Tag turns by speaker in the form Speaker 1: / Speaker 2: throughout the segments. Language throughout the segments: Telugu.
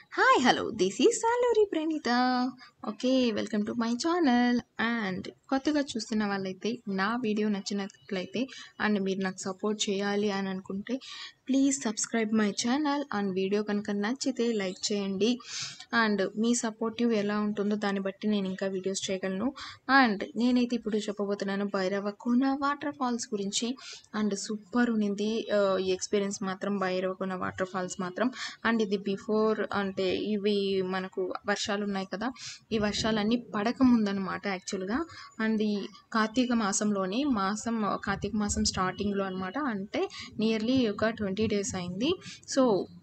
Speaker 1: hi hello this is Saluri Praneetha okay welcome to my channel and కొత్తగా చూస్తున్న వాళ్ళైతే నా వీడియో నచ్చినట్లయితే అండ్ మీరు నాకు సపోర్ట్ చేయాలి అని అనుకుంటే please subscribe my channel and video కనుక నచ్చితే లైక్ చేయండి అండ్ మీ సపోర్టివ్ ఎలా ఉంటుందో దాన్ని బట్టి నేను ఇంకా వీడియోస్ చేయగలను అండ్ నేనైతే ఇప్పుడు చెప్పబోతున్నాను భైరవ కోన వాటర్ ఫాల్స్ గురించి అండ్ సూపర్ ఉన్నింది ఆ, ఈ ఎక్స్పీరియన్స్ మాత్రం భైరవ కోన వాటర్ ఫాల్స్ మాత్రం అండ్ ఇది బిఫోర్ అంటే ఇవి మనకు వర్షాలు ఉన్నాయి కదా ఈ వర్షాలన్నీ పడక ముందనమాట యాక్చువల్గా అండ్ ఈ కార్తీక మాసంలోనే మాసం కార్తీక మాసం స్టార్టింగ్లో అనమాట అంటే నియర్లీ ఒక ట్వంటీ డేస్ అయింది సో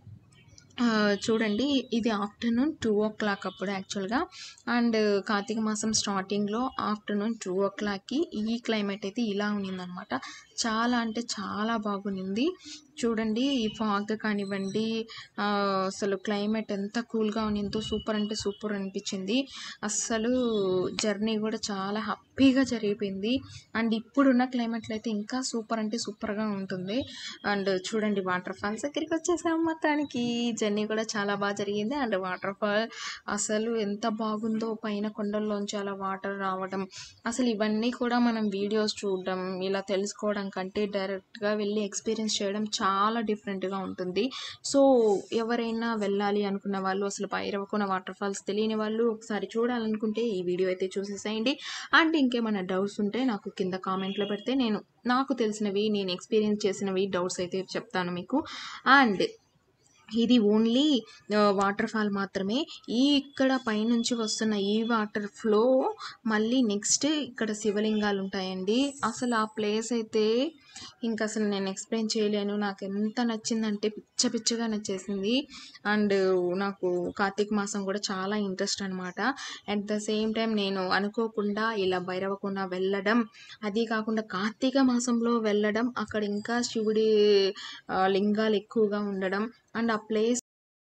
Speaker 1: ఆ, చూడండి ఇది ఆఫ్టర్నూన్ టూ ఓ క్లాక్ అప్పుడు యాక్చువల్గా అండ్ కార్తీక మాసం స్టార్టింగ్లో ఆఫ్టర్నూన్ టూ ఓ క్లాక్కి ఈ క్లైమేట్ అయితే ఇలా ఉన్నిందనమాట చాలా అంటే చాలా బాగుంది చూడండి ఈ ఫాగ్ కానివ్వండి ఆ, అసలు క్లైమేట్ ఎంత కూల్గా ఉన్నిందో సూపర్ అంటే సూపర్ అనిపించింది అస్సలు జర్నీ కూడా చాలా హ్యాపీగా జరిగిపోయింది అండ్ ఇప్పుడున్న క్లైమేట్లో అయితే ఇంకా సూపర్ అంటే సూపర్గా ఉంటుంది అండ్ చూడండి వాటర్ ఫాల్స్ దగ్గరికి వచ్చేసాం మొత్తానికి జర్నీ కూడా చాలా బాగా జరిగింది అండ్ వాటర్ ఫాల్ అసలు ఎంత బాగుందో పైన కొండల్లోంచి అలా వాటర్ రావడం అసలు ఇవన్నీ కూడా మనం వీడియోస్ చూడడం ఇలా తెలుసుకోవడం కంటే డైరెక్ట్గా వెళ్ళి ఎక్స్పీరియన్స్ చేయడం చాలా డిఫరెంట్గా ఉంటుంది సో ఎవరైనా వెళ్ళాలి అనుకున్న వాళ్ళు అసలు భైరవకోన వాటర్ ఫాల్స్ తెలియని వాళ్ళు ఒకసారి చూడాలనుకుంటే ఈ వీడియో అయితే చూసేసేయండి అండ్ ఇంకేమైనా డౌట్స్ ఉంటే నాకు కింద కామెంట్లో పెడితే నేను నాకు తెలిసినవి నేను ఎక్స్పీరియన్స్ చేసినవి డౌట్స్ అయితే చెప్తాను మీకు అండ్ ఇది ఓన్లీ వాటర్ ఫాల్ మాత్రమే ఈ ఇక్కడ పైనుంచి వస్తున్న ఈ వాటర్ ఫ్లో మళ్ళీ నెక్స్ట్ ఇక్కడ శివలింగాలు ఉంటాయండి అసలు ఆ ప్లేస్ అయితే ఇంకా అసలు నేను ఎక్స్ప్లెయిన్ చేయలేను నాకు ఎంత నచ్చిందంటే పిచ్చ పిచ్చగా నచ్చేసింది అండ్ నాకు కార్తీక మాసం కూడా చాలా ఇంట్రెస్ట్ అనమాట అట్ ద సేమ్ టైం నేను అనుకోకుండా ఇలా భైరవకొండ వెళ్ళడం అది కాకుండా కార్తీక మాసంలో వెళ్ళడం అక్కడ ఇంకా శివుడి ఆ, లింగాలు ఎక్కువగా ఉండడం అండ్ ఆ ప్లేస్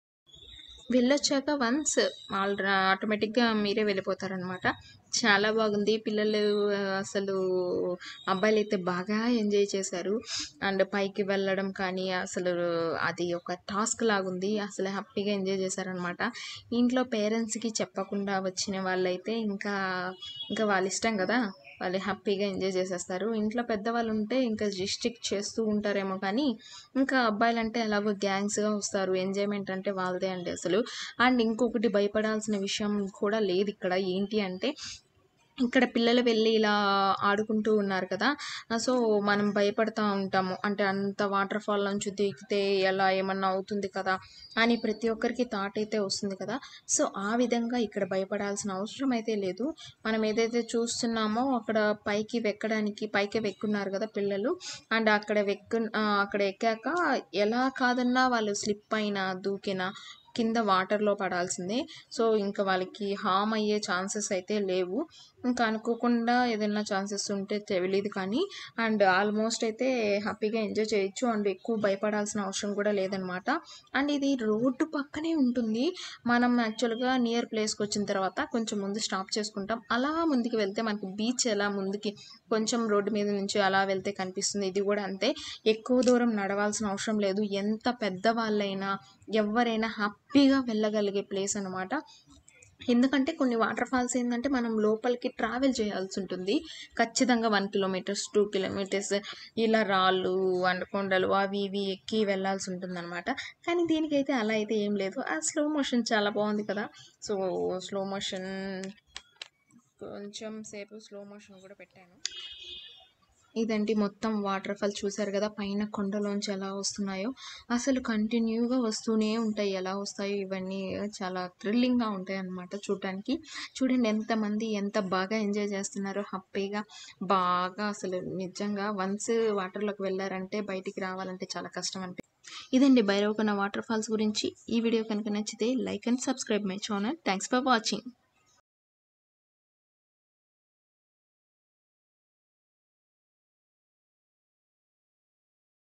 Speaker 1: వెళ్ళొచ్చాక వన్స్ ఆల్ ఆటోమేటిక్గా మీరే వెళ్ళిపోతారనమాట చాలా బాగుంది పిల్లలు ఆ, అసలు అబ్బాయిలు అయితే బాగా ఎంజాయ్ చేశారు అండ్ పైకి వెళ్ళడం కానీ అసలు అది ఒక టాస్క్ లాగుంది అసలు హ్యాపీగా ఎంజాయ్ చేశారనమాట ఇంట్లో పేరెంట్స్కి చెప్పకుండా వచ్చిన వాళ్ళైతే ఇంకా ఇంకా వాళ్ళ ఇష్టం కదా వాళ్ళు హ్యాపీగా ఎంజాయ్ చేసేస్తారు ఇంట్లో పెద్దవాళ్ళు ఉంటే ఇంకా రిస్ట్రిక్ట్ చేస్తూ ఉంటారేమో కానీ ఇంకా అబ్బాయిలు అంటే ఎలాగో గ్యాంగ్స్గా వస్తారు ఎంజాయ్మెంట్ అంటే వాళ్ళదే అండి అసలు అండ్ ఇంకొకటి భయపడాల్సిన విషయం కూడా లేదు ఇక్కడ ఏంటి అంటే ఇక్కడ పిల్లలు వెళ్ళి ఇలా ఆడుకుంటూ ఉన్నారు కదా సో మనం భయపడతా ఉంటాము అంటే అంత వాటర్ ఫాల్ నుంచి దిగితే ఎలా ఏమన్నా అవుతుంది కదా అని ప్రతి ఒక్కరికి థాట్ అయితే వస్తుంది కదా సో ఆ విధంగా ఇక్కడ భయపడాల్సిన అవసరం అయితే లేదు మనం ఏదైతే చూస్తున్నామో అక్కడ పైకి వెక్కడానికి పైకి వెక్కున్నారు కదా పిల్లలు అండ్ అక్కడ వెక్కు ఆ, అక్కడ ఎక్కాక ఎలా కాదన్నా వాళ్ళు స్లిప్ అయినా దూకినా కింద వాటర్లో పడాల్సిందే సో ఇంకా వాళ్ళకి హామ్ అయ్యే ఛాన్సెస్ అయితే లేవు ఇంకా అనుకోకుండా ఏదైనా ఛాన్సెస్ ఉంటే తెలియదు కానీ అండ్ ఆల్మోస్ట్ అయితే హ్యాపీగా ఎంజాయ్ చేయొచ్చు అండ్ ఎక్కువ భయపడాల్సిన అవసరం కూడా లేదనమాట అండ్ ఇది రోడ్డు పక్కనే ఉంటుంది మనం యాక్చువల్గా నియర్ ప్లేస్కి వచ్చిన తర్వాత కొంచెం ముందు స్టాప్ చేసుకుంటాం అలా ముందుకు వెళ్తే మనకి బీచ్ ఎలా ముందుకి కొంచెం రోడ్డు మీద నుంచి అలా వెళ్తే కనిపిస్తుంది ఇది కూడా అంతే ఎక్కువ దూరం నడవాల్సిన అవసరం లేదు ఎంత పెద్దవాళ్ళైనా ఎవరైనా హ్యాపీగా వెళ్ళగలిగే ప్లేస్ అనమాట ఎందుకంటే కొన్ని వాటర్ ఫాల్స్ ఏంటంటే మనం లోపలికి ట్రావెల్ చేయాల్సి ఉంటుంది ఖచ్చితంగా వన్ కిలోమీటర్స్ టూ కిలోమీటర్స్ ఇలా రాళ్ళు అండ్ కొండలు అవి ఇవి ఎక్కి వెళ్ళాల్సి ఉంటుంది కానీ దీనికైతే అలా అయితే ఏం లేదు ఆ స్లో మోషన్ చాలా బాగుంది కదా సో స్లో మోషన్ కొంచెం సేపు స్లో మోషన్ కూడా పెట్టాను ఇదండి మొత్తం వాటర్ ఫాల్ చూసారు కదా పైన కొండలోంచి ఎలా వస్తున్నాయో అసలు కంటిన్యూగా వస్తూనే ఉంటాయి ఎలా వస్తాయో ఇవన్నీ చాలా థ్రిల్లింగ్గా ఉంటాయి అన్నమాట చూడటానికి చూడండి ఎంతమంది ఎంత బాగా ఎంజాయ్ చేస్తున్నారో హ్యాపీగా బాగా అసలు నిజంగా వన్స్ వాటర్లోకి వెళ్ళారంటే బయటికి రావాలంటే చాలా కష్టం అనిపి ఇదండి భైరవకొన వాటర్ ఫాల్స్ గురించి ఈ వీడియో కనుక నచ్చితే like and subscribe my channel thanks for watching